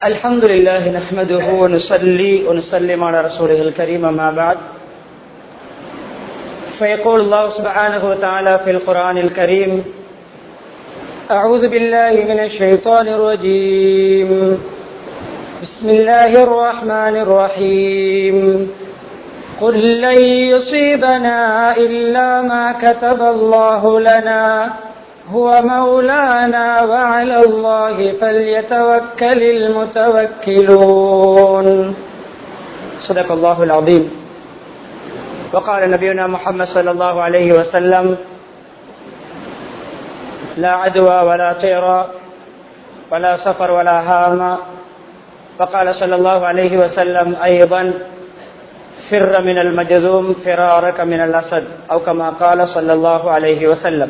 الحمد لله نحمده ونصلي ونسلم على رسوله الكريم ما بعد فيقول الله سبحانه وتعالى في القرآن الكريم أعوذ بالله من الشيطان الرجيم بسم الله الرحمن الرحيم قل لن يصيبنا إلا ما كتب الله لنا هو مولانا وعلى الله فليتوكل المتوكلون صدق الله العظيم وقال نبينا محمد صلى الله عليه وسلم لا عدوى ولا طيرا ولا سفر ولا هام وقال صلى الله عليه وسلم أيضا فر من المجذوم فرارك من الأسد أو كما قال صلى الله عليه وسلم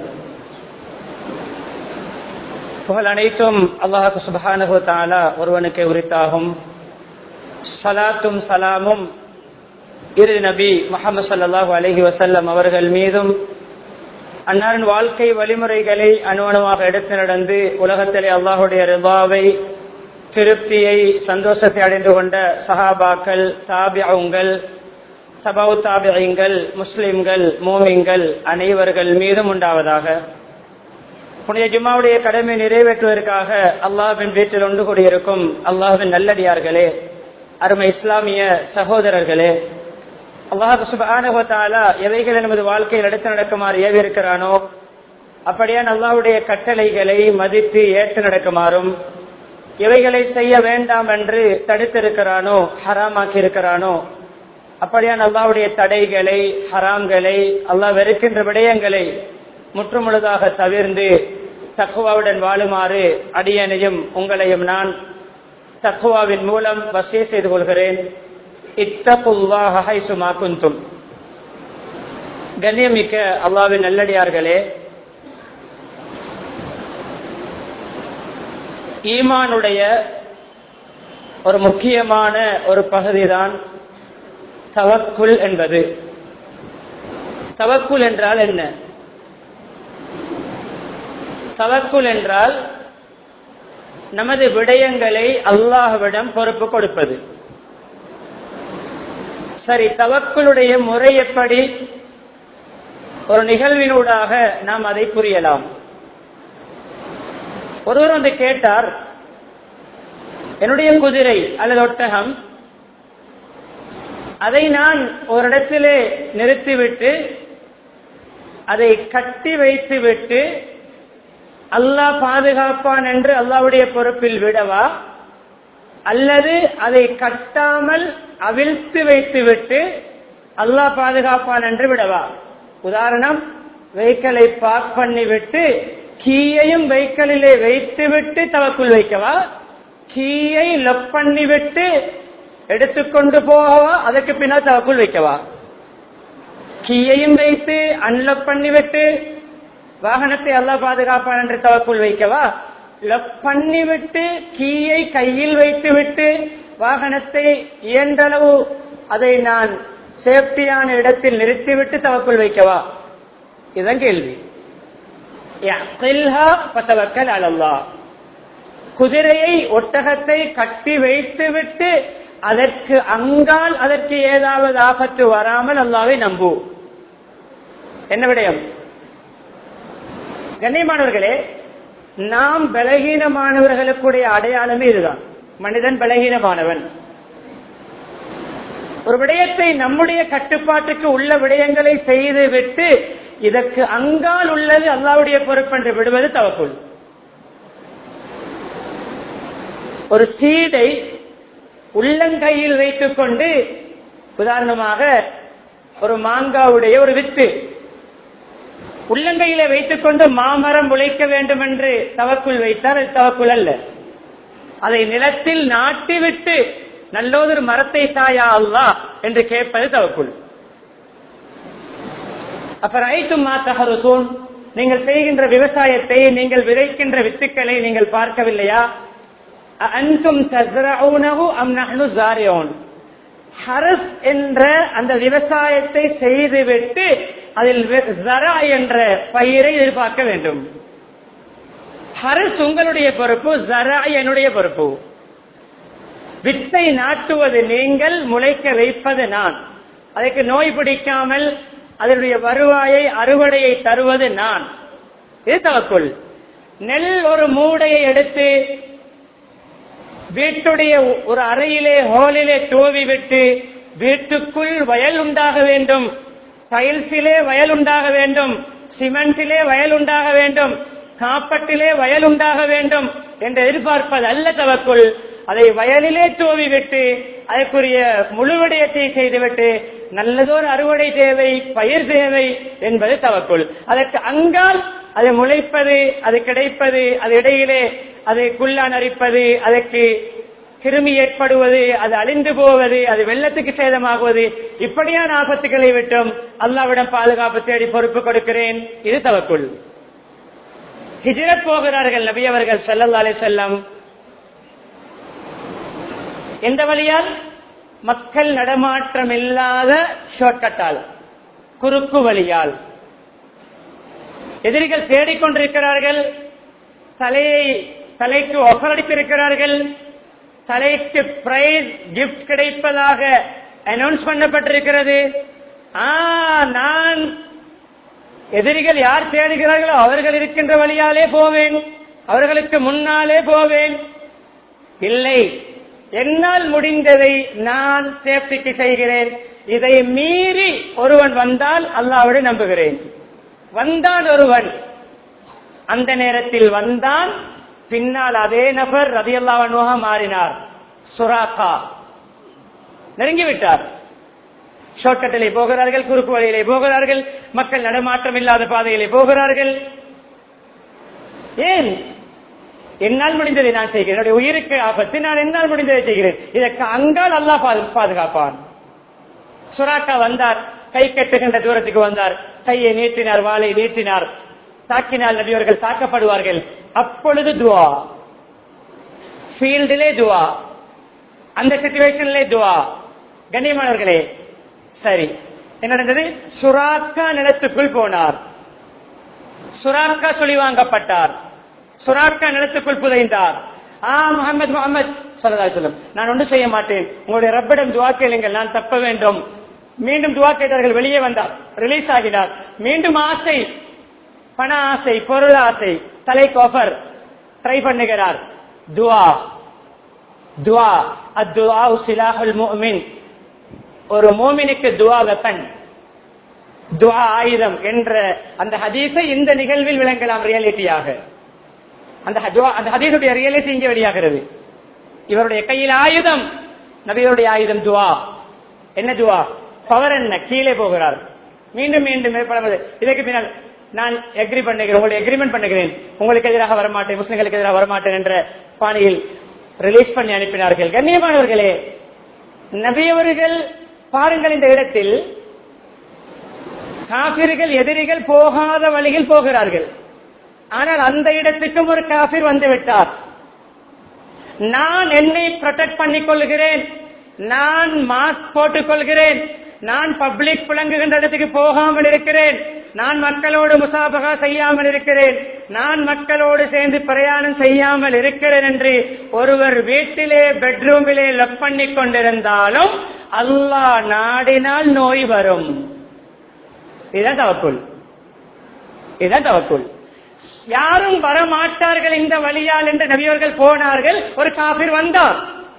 புகழ் அனைத்தும் அல்லாஹு சுபஹானஹு தாலா ஒருவனுக்கு உரித்தாகும் சலாத்தும் சலாமும் இரு நபி முகமது சல்லாஹூ அலஹி வசல்லம் அவர்கள் மீதும் அன்னாரின் வாழ்க்கை வழிமுறைகளை அணுவணுவாக எடுத்து நடந்து உலகத்திலே அல்லாஹுடைய ரிபாவை திருப்தியை சந்தோஷத்தை அடைந்து கொண்ட சஹாபாக்கள் தாபியங்கள் சபாவு தாபியங்கள் முஸ்லிம்கள் மோமிங்கள் அனைவர்கள் மீதும் உண்டாவதாக புனித ஜும்மாவுடைய கடமை நிறைவேற்றுவதற்காக அல்லாஹின் வீட்டில் ஒன்று கூடியிருக்கும் அல்லாஹின் நல்லடியார்களே அருமை இஸ்லாமிய சகோதரர்களே அல்லாஹு சுபானுவத்தாலா எவைகள் நமது வாழ்க்கையில் எடுத்து நடக்குமாறு ஏவிருக்கிறானோ அப்படியான் அல்லாஹுடைய கட்டளைகளை மதித்து ஏற்று நடக்குமாறும் எவைகளை செய்ய வேண்டாம் என்று தடுத்திருக்கிறானோ ஹராமாக்கி இருக்கிறானோ அப்படியான் அல்லாவுடைய தடைகளை ஹராம்களை அல்லாஹ் வெறுக்கின்ற விடயங்களை முற்றுமுழுதாக தவிர்ந்து தக்குவாவுடன் வாழுமாறு அடியனையும் உங்களையும் நான் தக்குவாவின் மூலம் வசதி செய்து கொள்கிறேன் இத்தகுல்லாஹும் கண்ணியமிக்க அல்லாவின் நல்லடியார்களே ஈமானுடைய ஒரு முக்கியமான ஒரு பகுதிதான் தவக்குல் என்பது தவக்குல் என்றால் என்ன தவக்குல் என்றால் நமது விடயங்களை அல்லாஹ்விடம் பொறுப்பு கொடுப்பது சரி தவக்குளுடைய முறை எப்படி ஒரு நிகழ்வினூடாக நாம் அதை புரியலாம் ஒருவர் வந்து கேட்டார் என்னுடைய குதிரை அல்லது ஒட்டகம் அதை நான் ஒரு இடத்திலே நிறுத்திவிட்டு அதை கட்டி வைத்துவிட்டு அல்லாஹ் பாதுகாப்பான் என்று அல்லாவுடைய பொறுப்பில் விடவா அல்லது அதை கட்டாமல் அவிழ்த்து வைத்துவிட்டு அல்லாஹ் பாதுகாப்பான் என்று விடவா உதாரணம் வெஹிக்கலை பார்க் பண்ணிவிட்டு கீயையும் வெஹிக்கலிலே வைத்துவிட்டு தவக்குள் வைக்கவா கீயை லொக் பண்ணிவிட்டு எடுத்துக்கொண்டு போகவா அதற்கு பின்னால் தவக்குள் வைக்கவா கீயையும் வைத்து அன்லக் பண்ணிவிட்டு வாகனத்தை அல்லா பாதுகாப்பான் என்று தவக்குள் வைக்கவா லக் பண்ணிவிட்டு கீயை கையில் வைத்து விட்டு வாகனத்தை இயன்றளவு அதை நான் சேஃப்டியான இடத்தில் நிறுத்திவிட்டு தவக்குள் வைக்கவா இதுதான் கேள்வி அல்லா குதிரையை ஒட்டகத்தை கட்டி வைத்துவிட்டு அதற்கு அங்கால் அதற்கு ஏதாவது ஆபத்து வராமல் அல்லாவை நம்பு என்ன விடயம் கண்ணியமானவர்களே நாம் பலகீனமானவர்களுக்குடைய அடையாளமே இதுதான் மனிதன் பலகீனமானவன் ஒரு விடயத்தை நம்முடைய கட்டுப்பாட்டுக்கு உள்ள விடயங்களை செய்து விட்டு இதற்கு அங்கால் உள்ளது அல்லாவுடைய பொறுப்பென்று விடுவது தவக்குள் ஒரு சீடை உள்ளங்கையில் வைத்துக் கொண்டு உதாரணமாக ஒரு மாங்காவுடைய ஒரு வித்து உள்ளங்கையில வைத்துக் கொண்டு மாமரம் உழைக்க வேண்டும் என்று தவக்குள் வைத்தார் அது தவக்குள் அல்ல அதை நிலத்தில் நாட்டிவிட்டு நல்லோதொரு மரத்தை தாயா அல்லா என்று கேட்பது தவக்குள் அப்புறம் ஐத்தும் மாத்தகருசூன் நீங்கள் செய்கின்ற விவசாயத்தை நீங்கள் விதைக்கின்ற வித்துக்களை நீங்கள் பார்க்கவில்லையா அன்சும் தஸ்ரவுனஹு அம் நஹ்னு ஜாரியோன் ஹரஸ் என்ற அந்த விவசாயத்தை செய்துவிட்டு அதில் ஜரா என்ற பயிரை எதிர்பார்க்க வேண்டும் ஹரஸ் உங்களுடைய பொறுப்பு ஜரா என்னுடைய பொறுப்பு வித்தை நாட்டுவது நீங்கள் முளைக்க வைப்பது நான் அதற்கு நோய் பிடிக்காமல் அதனுடைய வருவாயை அறுவடையை தருவது நான் இது தவக்குள் நெல் ஒரு மூடையை எடுத்து வீட்டுடைய ஒரு அறையிலே ஹோலிலே தூவி விட்டு வீட்டுக்குள் வயல் உண்டாக வேண்டும் டைல்ஸிலே வயல் உண்டாக வேண்டும் சிமெண்டிலே வயல் உண்டாக வேண்டும் காப்பட்டிலே வயல் உண்டாக வேண்டும் என்று எதிர்பார்ப்பது அல்ல தவக்குள் அதை வயலிலே தூவி விட்டு அதற்குரிய முழுவடையத்தை செய்துவிட்டு நல்லதோர் அறுவடை தேவை பயிர் தேவை என்பது தவக்குள் அதற்கு அங்கால் அது முளைப்பது அது கிடைப்பது அது இடையிலே அதை குள்ளா நரிப்பது அதற்கு கிருமி ஏற்படுவது அது அழிந்து போவது அது வெள்ளத்துக்கு சேதமாகுவது இப்படியான ஆபத்துகளை விட்டும் அல்லாவிடம் பாதுகாப்பு தேடி பொறுப்பு கொடுக்கிறேன் இது தவக்குள் ஹிஜரத் போகிறார்கள் நபி அவர்கள் ஸல்லல்லாஹு அலைஹி செல்லம் எந்த வழியால் மக்கள் நடமாட்டம் இல்லாத ஷார்ட்கட்டால் குறுக்கு வழியால் எதிரிகள் தேடிக்கொண்டிருக்கிறார்கள் தலையை தலைக்கு ஒஃபர் அடித்திருக்கிறார்கள் தலைக்கு பிரைஸ் கிஃப்ட் கிடைப்பதாக அனௌன்ஸ் பண்ணப்பட்டிருக்கிறது ஆ நான் எதிரிகள் யார் தேடுகிறார்களோ அவர்கள் இருக்கின்ற வழியாலே போவேன் அவர்களுக்கு முன்னாலே போவேன் இல்லை என்னால் முடிந்ததை நான் சேஃப்டிக்கு செய்கிறேன் இதை மீறி ஒருவன் வந்தால் அல்லாவிட நம்புகிறேன் வந்தான் ஒருவன் அந்த நேரத்தில் வந்தான் பின்னால் அதே நபர் ரதியல்லாவனுவாக மாறினார் சுராக்கா நெருங்கிவிட்டார் ஷார்ட்கட்டிலே போகிறார்கள் குறுக்கு வழியிலே போகிறார்கள் மக்கள் நடமாட்டம் இல்லாத பாதையிலே போகிறார்கள் ஏன் என்னால் முடிந்ததை நான் செய்கிறேன் என்னுடைய உயிருக்கு ஆபத்து நான் என்னால் முடிந்ததை செய்கிறேன் இதற்கு அங்கால் அல்லாஹ் பாது- பாதுகாப்பான் சுராக்கா வந்தார் கை கட்டுகின்ற தூரத்துக்கு வந்தார் கையை நீட்டினார் வாளை நீட்டினார் தாக்கினால் நபியவர்கள் தாக்கப்படுவார்கள் அப்பொழுது துவா ஃபீல்டிலே துவா அந்த சிச்சுவேஷன்லே துவா கண்ணியமானவர்களே சரி என்ன நடந்தது சுராக்கா நிலத்துக்குள் போனார் சுராக்கா சொல்லி வாங்கப்பட்டார் சுராக்கா நிலத்துக்குள் புதைந்தார் ஆ முகமது முகமது சொல்லதா சொல்லும் நான் ஒன்றும் செய்ய மாட்டேன் உங்களுடைய ரப்பிடம் துவா கேளுங்கள் நான் தப்ப வேண்டும் மீண்டும் துவா கேட்டார்கள் வெளியே வந்தார் ரிலீஸ் ஆகினார் மீண்டும் ஆசை பண ஆசை பொருள் ஆசை தலை கோஃபர் ட்ரை பண்ணுகிறார் துவா துவா அத்துவா சிலாஹுல் முஃமின் ஒரு மோமினுக்கு துவா வெப்பன் துவா ஆயுதம் என்ற அந்த ஹதீஸை இந்த நிகழ்வில் விளங்கலாம் ரியாலிட்டியாக அந்த ஹதுவா- அந்த ஹதீஸுடைய ரியாலிட்டி இங்கே வெளியாகிறது இவருடைய கையில் ஆயுதம் நபிகளுடைய ஆயுதம் துவா என்ன துவா பவர் என்ன கீழே போகிறார் மீண்டும் மீண்டும் மேற்படுவது இதற்கு பின்னால் நான் எக்ரி பண்ணுகிறேன் உங்களை எக்ரிமெண்ட் பண்ணுகிறேன் உங்களுக்கு எதிராக வரமாட்டேன் முஸ்லிம்களுக்கு எதிராக வரமாட்டேன் என்ற பாணியில் ரிலீஸ் பண்ணி அனுப்பினார்கள் கண்ணியமானவர்களே நபியவர்கள் பாருங்கள் இந்த இடத்தில் காபிர்கள் எதிரிகள் போகாத வழியில் போகிறார்கள் ஆனால் அந்த இடத்துக்கும் ஒரு காபிர் வந்து விட்டார் நான் என்னை ப்ரொடெக்ட் பண்ணிக் கொள்கிறேன் நான் மாஸ்க் போட்டுக் கொள்கிறேன் நான் பப்ளிக் புழங்குகின்ற இடத்துக்கு போகாமல் இருக்கிறேன் நான் மக்களோடு முசாபகா செய்யாமல் இருக்கிறேன் நான் மக்களோடு சேர்ந்து பிரயாணம் செய்யாமல் இருக்கிறேன் என்று ஒருவர் வீட்டிலே பெட்ரூமிலே லக் பண்ணிக் கொண்டிருந்தாலும் அல்லாஹ் நாடினால் நோய் வரும் இதுதான் தவக்குள் இதுதான் தவக்குள் யாரும் வரமாட்டார்கள் இந்த வழியால் என்று நபியவர்கள் போனார்கள் ஒரு காபிர் வந்தார்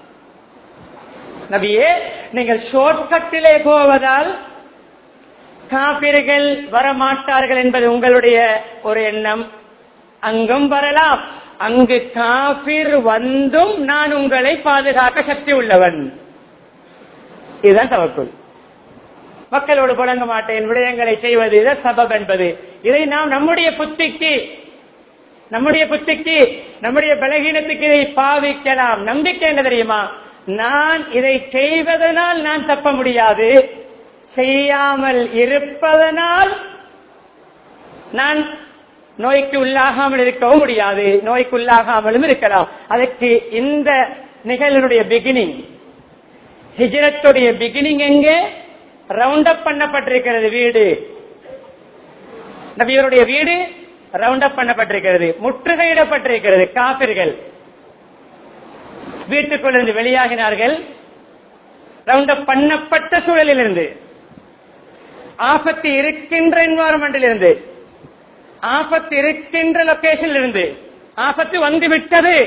நபியே நீங்கள் ஷார்ட்கட்டிலே போவதால் காபிர்கள் வரமாட்டார்கள் என்பது உங்களுடைய ஒரு எண்ணம் அங்கும் வரலாம் அங்கு காபிர் வந்தும் நான் உங்களை பாதுகாக்க சக்தி உள்ளவன் இதுதான் தவக்குள் மக்களோடு புழங்க மாட்டேன் விடயங்களை செய்வது இதை சபப் என்பது இதை நாம் நம்முடைய புத்திக்கு நம்முடைய புத்திக்கு நம்முடைய பலகீனத்துக்கு இதை பாவிக்கலாம் நம்பிக்கை என்ன தெரியுமா நான் இதை செய்வதனால் நான் தப்ப முடியாது செய்யாமல் இருப்பதனால் நான் நோய்க்கு உள்ளாகாமல் இருக்கவும் முடியாது நோய்க்கு உள்ளாகாமலும் இருக்கலாம் அதற்கு இந்த நிகழ்வுடைய பிகினிங் ஹிஜரத்துடைய பிகினிங் எங்கே ரவுண்ட் அப் பண்ணப்பட்டிருக்கிறது வீடு நபியருடைய வீடு ரவுண்ட் அப் பண்ணப்பட்டிருக்கிறது முற்றுகையிடப்பட்டிருக்கிறது காபிர்கள் வீட்டுக்குள்ளிருந்து வெளியாகினார்கள் ரவுண்ட் அப் பண்ணப்பட்ட சூழலில் இருந்து ஆபத்து இருக்கின்ற என்வாரன்மெண்டில் இருந்து ஆபத்து இருக்கின்ற லொகேஷனில் இருந்து ஆபத்து வந்து விட்டது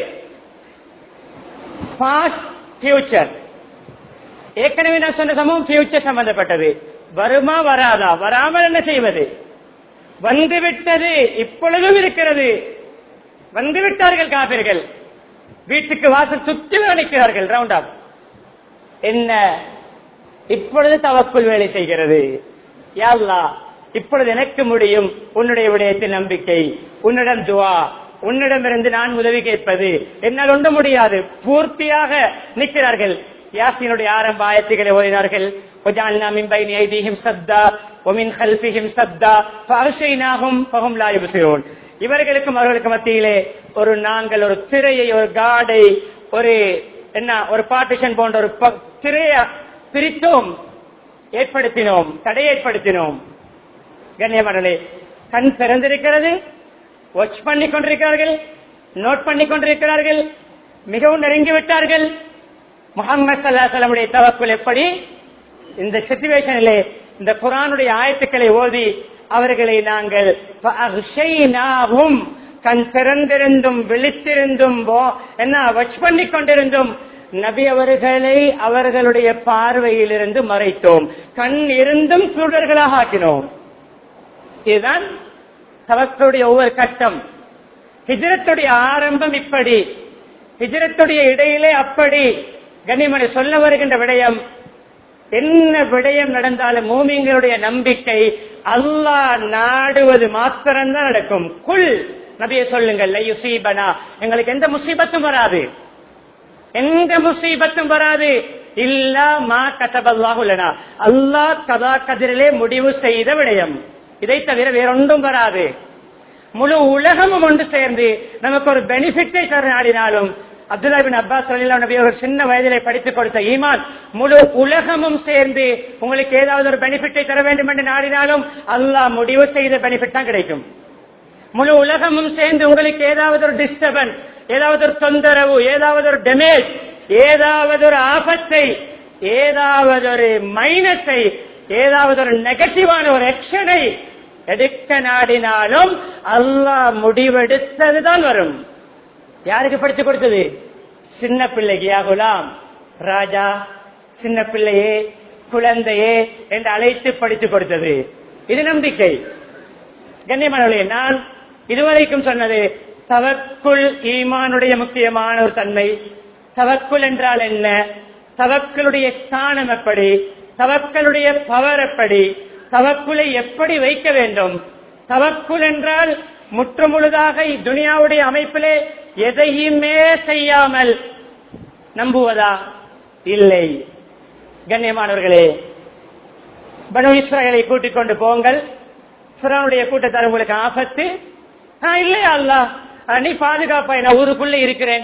பாஸ்ட் ஃபியூச்சர் ஏற்கனவே நான் சொன்ன சமூகம் ஃபியூச்சர் சம்பந்தப்பட்டது வருமா வராதா வராமல் என்ன செய்வது வந்து விட்டது இப்பொழுதும் இருக்கிறது வந்து விட்டார்கள் காப்பீர்கள் வீட்டுக்கு வாசல் சுற்றி நிற்கிறார்கள் ரவுண்ட் அப் என்ன இப்பொழுது தவக்குள் வேலை செய்கிறது யாழ்லா இப்பொழுது எனக்கு முடியும் உன்னுடைய விடயத்தில் நம்பிக்கை உன்னிடம் துவா உன்னிடமிருந்து நான் உதவி கேட்பது என்னால் ஒன்று முடியாது பூர்த்தியாக நிற்கிறார்கள் யாசினுடைய ஆரம்ப ஆயத்துக்களை ஓதினார்கள் وجعلنا من بين أيديهم سدا ومن خلفهم سدا فأغشيناهم فهم لا يبصرون இவர்களுக்கும் அவர்களுக்கு மத்தியிலே ஒரு நாங்கள் ஒரு திரையை ஒரு காடை ஒரு என்ன ஒரு பார்ட்டிஷன் போன்ற ஒரு ப- திரைய பிரித்தோம் ஏற்படுத்தினோம் தடை ஏற்படுத்தினோம் கண்ணியமடலே கண் திறந்திருக்கிறது வாட்ச் பண்ணி கொண்டிருக்கிறார்கள் நோட் பண்ணி கொண்டிருக்கிறார்கள் மிகவும் நெருங்கி விட்டார்கள் முகமது சல்லாசலமுடைய தவக்குள் எப்படி இந்த சிச்சுவேஷனிலே இந்த குரானுடைய ஆயத்துக்களை ஓதி அவர்களை நாங்கள் فَأَغْشَيْنَاهُمْ கண் திறந்திருந்தும் விழித்திருந்தும் போ- என்ன வச் பண்ணி கொண்டிருந்தும் நபி அவர்களை அவர்களுடைய பார்வையிலிருந்து மறைத்தோம் கண் இருந்தும் சூழர்களாக ஆக்கினோம் இதுதான் தவக்களுடைய ஒவ்வொரு கட்டம் ஹிஜரத்துடைய ஆரம்பம் இப்படி ஹிஜரத்துடைய இடையிலே அப்படி கனிமணி சொல்ல வருகின்ற விடயம் என்ன விடயம் நடந்தாலும் மூமிங்களுடைய நம்பிக்கை அல்லாஹ் நாடுவது மாத்திரம்தான் நடக்கும் குல் நபியை சொல்லுங்கள் "லை யுசீபனா எங்களுக்கு எந்த முசீபத்தும் வராது எந்த முசீபத்தும் வராது இல்லா மா கதபல்லாஹுலனா அல்லாஹ் கதா கதிரிலே முடிவு செய்த விடயம் இதை தவிர வேறொன்றும் வராது முழு உலகமும் ஒன்று சேர்ந்து நமக்கு ஒரு பெனிஃபிட்டை தர நாடினாலும் அப்துல்லா பின் அப்பாஸ் ரலியல்லாஹு நபி அவர்கள் சின்ன வயதிலே படித்துக் கொடுத்த ஈமான் முழு உலகமும் சேர்ந்து உங்களுக்கு ஏதாவது ஒரு பெனிஃபிட்டை தர வேண்டும் என்று நாடினாலும் அல்லாஹ் முடிவு செய்த பெனிஃபிட் தான் கிடைக்கும் முழு உலகமும் சேர்ந்து உங்களுக்கு ஏதாவது ஒரு டிஸ்டர்பன்ஸ் ஏதாவது ஒரு தொந்தரவு ஏதாவது ஒரு டேமேஜ் ஏதாவது ஒரு ஆபத்தை ஏதாவது ஒரு மைனஸை ஏதாவது ஒரு நெகட்டிவான ஒரு ஆக்ஷனை எடுக்க நாடினாலும் அல்லாஹ் முடிவெடுத்ததுதான் வரும் யாருக்கு படித்து கொடுத்தது சின்ன பிள்ளைக்கு யா குலாம் ராஜா சின்ன பிள்ளையே குழந்தையே என்று அழைத்து படித்து கொடுத்தது இது நம்பிக்கை கண்ணியமானவர்களே நான் இதுவரைக்கும் சொன்னது தவக்குள் ஈமானுடைய முக்கியமான ஒரு தன்மை தவக்குள் என்றால் என்ன தவக்களுடைய ஸ்தானம் எப்படி தவக்களுடைய பவர் எப்படி தவக்குலை எப்படி வைக்க வேண்டும் தவக்குல் என்றால் முற்றுமுழுதாக துனியாவுடைய அமைப்பிலே எதையுமே செய்யாமல் நம்புவதா இல்லை கண்ணியமானவர்களே பனு இஸ்ராயலை கூட்டிக் கொண்டு போங்கள் பிறனுடைய கூட்டத்தார் உங்களுக்கு ஆபத்து ஆ, இல்லையா அல்லா நீ பாதுகாப்பா நான் ஊருக்குள்ள இருக்கிறேன்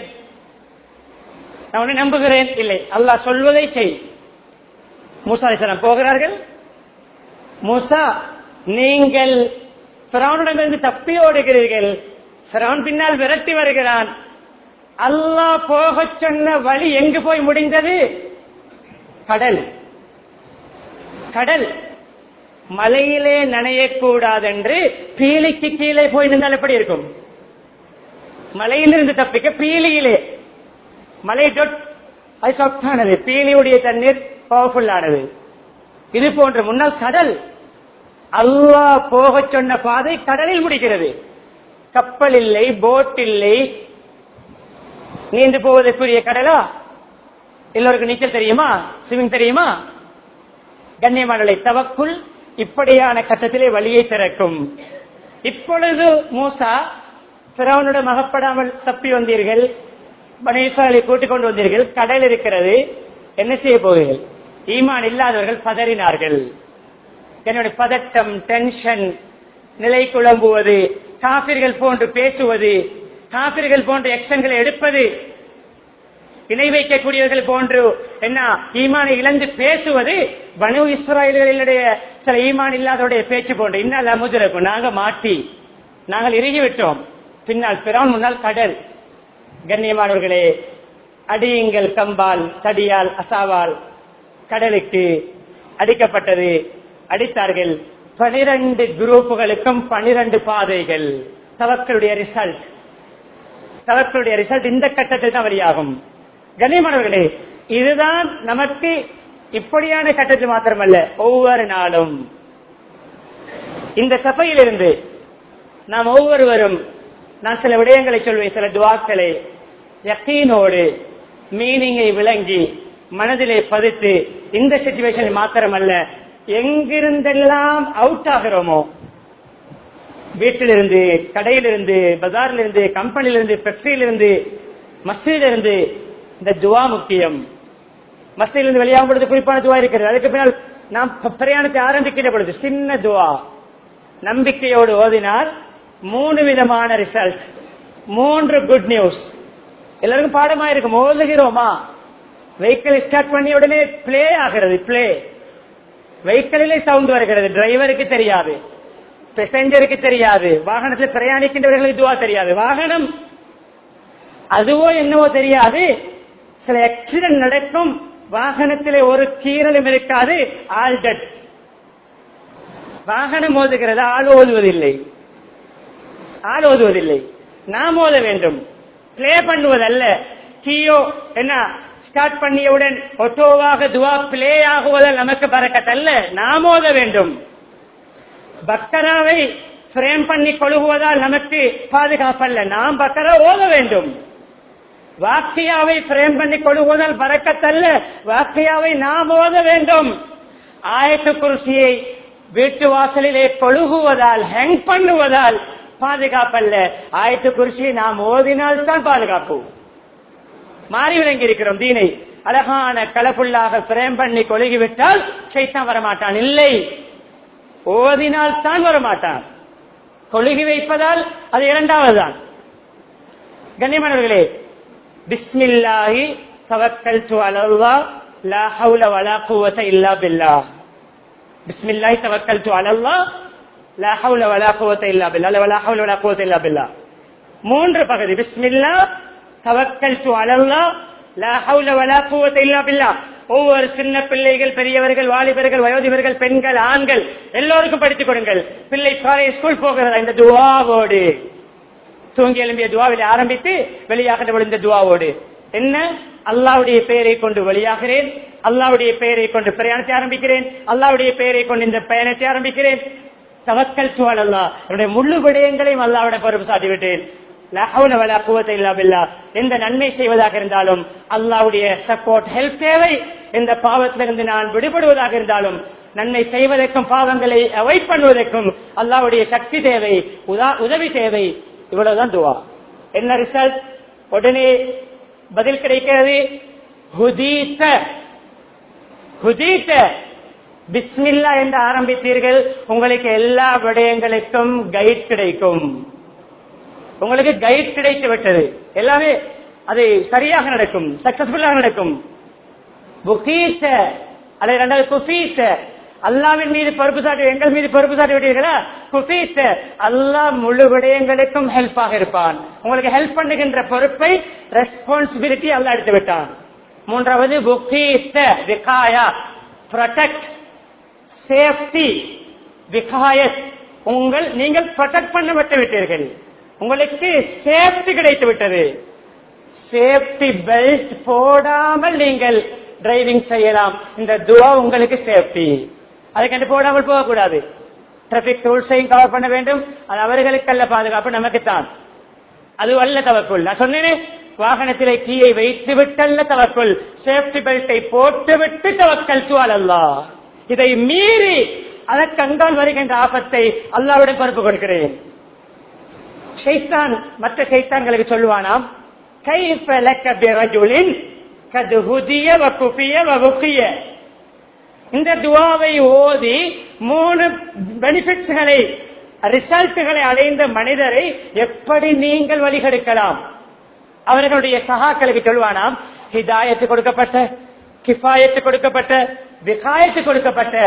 நான் உன்னை நம்புகிறேன் இல்லை அல்லாஹ் சொல்வதை செய் மூசா அலிஸ்லாம் போகிறார்கள் மூசா நீங்கள் பிறவனிடமிருந்து தப்பி ஓடுகிறீர்கள் பிறவன் பின்னால் விரட்டி வருகிறான் அல்லாஹ் போகச் சொன்ன வழி எங்கு போய் முடிந்தது கடல் கடல் மலையிலே நனையக்கூடாதென்று பீலிக்கு கீழே போய் நின்றால் எப்படி இருக்கும் மலையிலிருந்து தப்பிக்க பீலியிலே மலை டொட் அது சொத்தானது பீலியுடைய தண்ணீர் பவர்ஃபுல்லானது இது போன்ற முன்னால் கடல் அல்லாஹ் போகச் சொன்ன பாதை கடலில் முடிக்கிறது கப்பல் இல்லை போட் இல்லை நீண்டு போவதற்குரிய கடலா எல்லோருக்கும் நீச்சல் தெரியுமா ஸ்விமிங் தெரியுமா கண்ணியமானலை தவக்குள் இப்படியான கட்டத்திலே வழியை திறக்கும் இப்பொழுது மூசா பிறவனுடன் அகப்படாமல் தப்பி வந்தீர்கள் மனேசாலை கூட்டிக் கொண்டு வந்தீர்கள் கடல் இருக்கிறது என்ன செய்ய போகிறீர்கள் ஈமான் இல்லாதவர்கள் பதறினார்கள் என்னுடைய பதட்டம் டென்ஷன் நிலை குழம்புவது காபிர்கள் போன்று பேசுவது காபிர்கள் போன்ற எக்ஷன்களை எடுப்பது இணை வைக்கக்கூடியவர்கள் போன்று என்ன ஈமானை இழந்து பேசுவது பனு இஸ்ராயல்களினுடைய சில ஈமான் இல்லாதவருடைய பேச்சு போன்று இன்னும் அமுதிரக்கும் நாங்க மாட்டி நாங்கள் இறுகி விட்டோம் பின்னால் பிறவன் முன்னால் கடல் கண்ணியமானவர்களே அடியுங்கள் கம்பால் தடியால் அசாவால் கடலுக்கு அடிக்கப்பட்டது அடித்தார்கள் பனிரெண்டு குரூப்புகளுக்கும் பனிரெண்டு பாதைகள் தவக்களுடைய ரிசல்ட் தவக்களுடைய ரிசல்ட் இந்த கட்டத்தில் தான் வெளியாகும் கண்ணியமானவர்களே இதுதான் நமக்கு இப்படியான கட்டத்தில் மாத்திரமல்ல ஒவ்வொரு நாளும் இந்த சபையிலிருந்து நாம் ஒவ்வொருவரும் நான் சில விடயங்களை சொல்வேன் சில துவாக்களை யக்கீனோடு மீனிங்கை விளங்கி மனதிலே பதித்து இந்த சிச்சுவேஷன் மாத்திரமல்ல எங்கிருந்தெல்லாம் அவுட் ஆகிறோமோ வீட்டிலிருந்து கடையிலிருந்து பஜாரிலிருந்து கம்பெனியிலிருந்து ஃபேக்டரியிலிருந்து மஸ்தியிலிருந்து இந்த துவா முக்கியம் மஸ்தியிலிருந்து வெளியாகும் பொழுது குறிப்பான துவா இருக்கிறது அதுக்கு பின்னால் நாம் பிரயாணத்தை ஆரம்பிக்கிற பொழுது சின்ன துவா நம்பிக்கையோடு ஓதினால் மூணு விதமான ரிசல்ட் மூன்று குட் நியூஸ் எல்லாருக்கும் பாடமா இருக்கும் ஓதுகிறோமா வெஹிக்கிள் ஸ்டார்ட் பண்ணி உடனே பிளே ஆகிறது பிளே வெஹிக்கிளிலே சவுண்ட் வருகிறது டிரைவருக்கு தெரியாது பெசஞ்சருக்கு தெரியாது வாகனத்தில் பிரயாணிக்கின்றவர்களுக்கு இதுவா தெரியாது வாகனம் அதுவோ என்னவோ தெரியாது சில ஆக்சிடென்ட் நடக்கும் வாகனத்திலே ஒரு கீரலும் இருக்காது ஆல் டெட் வாகனம் ஓதுகிறது ஆள் ஓதுவதில்லை ஆள் ஓதுவதில்லை நாம் ஓத வேண்டும் பிளே பண்ணுவதல்ல கீயோ என்ன ஸ்டார்ட் பண்ணியவுடன் ஒட்டோவாக துவா பிளே ஆகுவதால் நமக்கு பறக்கத்தல்ல நாம் ஓத வேண்டும் பக்கராவை பிரேம் பண்ணி கொழுகுவதால் நமக்கு பாதுகாப்பல்ல நாம் பக்கரா ஓத வேண்டும் வாக்கியாவை பிரேம் பண்ணி கொழுகுவதால் பறக்கத்தல்ல வாக்கியாவை நாம் ஓத வேண்டும் ஆயத்து குருசியை வீட்டு வாசலிலே கொழுகுவதால் ஹேங் பண்ணுவதால் பாதுகாப்பல்ல ஆயத்து குருசியை நாம் ஓதினால் தான் பாதுகாப்பு மாறி விளங்கி இருக்கிறோம் தீனை அழகான கலப்புள்ளாக பிரேம் பண்ணி கொழுகிவிட்டால் சைத்தான் வரமாட்டான் இல்லை ஓதினால் தான் வரமாட்டான் கொழுகி வைப்பதால் அது இரண்டாவது தான் கண்ணியமானவர்களே பிஸ்மில்லாஹி தவக்கல் அலல்லா லா ஹவுல வலா குவத இல்லா பில்லா பிஸ்மில்லாஹி தவக்கல் அலல்லா லா ஹவுல வலா குவத இல்லா பில்லா அல்ல வலா ஹவுல வலா குவத இல்லா பில்லா மூன்று பகுதி பிஸ்மில்லா தவக்கல் அலல்லா லா ஹவுல வலா குவத இல்லா பில்லா ஒவ்வொரு சின்ன பிள்ளைகள் பெரியவர்கள் வாலிபர்கள் வயோதிபர்கள் பெண்கள் ஆண்கள் எல்லோருக்கும் படித்துக் கொடுங்கள் பிள்ளை காலை ஸ்கூல் போகிறதா இந்த துவாவோடு தூங்கி எழும்பிய துவாவில் ஆரம்பித்து வெளியாக விழுந்த துவாவோடு என்ன அல்லாவுடைய பெயரை கொண்டு வெளியாகிறேன் அல்லாவுடைய பெயரை கொண்டு பிரயாணத்தை ஆரம்பிக்கிறேன் அல்லாவுடைய பெயரை கொண்டு இந்த பயணத்தை ஆரம்பிக்கிறேன் தவக்கல் சுவால் அல்லா என்னுடைய முழு விடயங்களையும் அல்லாவுடைய பொறுப்பு சாட்டிவிட்டேன் எந்த நன்மை செய்வதாக இருந்தாலும் அல்லாவுடைய சப்போர்ட் ஹெல்ப் தேவை எந்த பாவத்திலிருந்து நான் விடுபடுவதாக இருந்தாலும் நன்மை செய்வதற்கும் பாவங்களை அவாய்ட் பண்ணுவதற்கும் அல்லாவுடைய சக்தி தேவை உதவி தேவை இவ்வளவுதான் துவா என்ன ரிசல்ட் உடனே பதில் கிடைக்கிறது ஹுதீத்த ஹுதீத்த பிஸ்மில்லா என்று ஆரம்பித்தீர்கள் உங்களுக்கு எல்லா விடயங்களுக்கும் கைட் கிடைக்கும் உங்களுக்கு கைட் கிடைத்து விட்டது எல்லாமே அது சரியாக நடக்கும் சக்சஸ்ஃபுல்லாக நடக்கும் புகீச அல்லது ரெண்டாவது குஃபீச அல்லாவின் மீது பொறுப்பு சாட்டி எங்கள் மீது பொறுப்பு சாட்டி விட்டீர்களா குஃபீச அல்லாஹ் முழு விடயங்களுக்கும் ஹெல்ப்பாக இருப்பான் உங்களுக்கு ஹெல்ப் பண்ணுகின்ற பொறுப்பை ரெஸ்பான்சிபிலிட்டி அல்லா எடுத்து விட்டான் மூன்றாவது புகீச விகாயா ப்ரொடெக்ட் சேஃப்டி விகாயத் உங்கள் நீங்கள் ப்ரொடெக்ட் பண்ணப்பட்டு விட்டீர்கள் உங்களுக்கு சேஃப்டி கிடைத்து விட்டது சேஃப்டி பெல்ட் போடாமல் நீங்கள் டிரைவிங் செய்யலாம் இந்த துவா உங்களுக்கு சேஃப்டி அதுக்கண்டு போடாமல் போகக்கூடாது டிராபிக் ரூல்ஸையும் கவர் பண்ண வேண்டும் அது அவர்களுக்கல்ல பாதுகாப்பு நமக்குத்தான் அது அல்ல தவக்குள் நான் சொன்னேனே வாகனத்திலே கீயை வைத்து விட்டல்ல தவக்குள் சேஃப்டி பெல்ட்டை போட்டு விட்டு தவக்கல் சுவால் அல்லா இதை மீறி அதற்கு அங்கால் வருகின்ற ஆபத்தை அல்லாவிடம் பொறுப்பு கொடுக்கிறேன் ஷைத்தான் மற்ற ஷைத்தான்களுக்கு சொல்லுவானாம் கைஃப லக்க பிரஜுலின் கது ஹுதிய வகுப்பிய வகுப்பிய இந்த துவாவை ஓதி மூணு பெனிஃபிட்ஸ்களை ரிசல்ட்டுகளை அடைந்த மனிதரை எப்படி நீங்கள் வழிகெடுக்கலாம் அவர்களுடைய சகாக்களுக்கு சொல்வானாம் ஹிதாயத்து கொடுக்கப்பட்ட கிஃபாயத்து கொடுக்கப்பட்ட விகாயத்து கொடுக்கப்பட்ட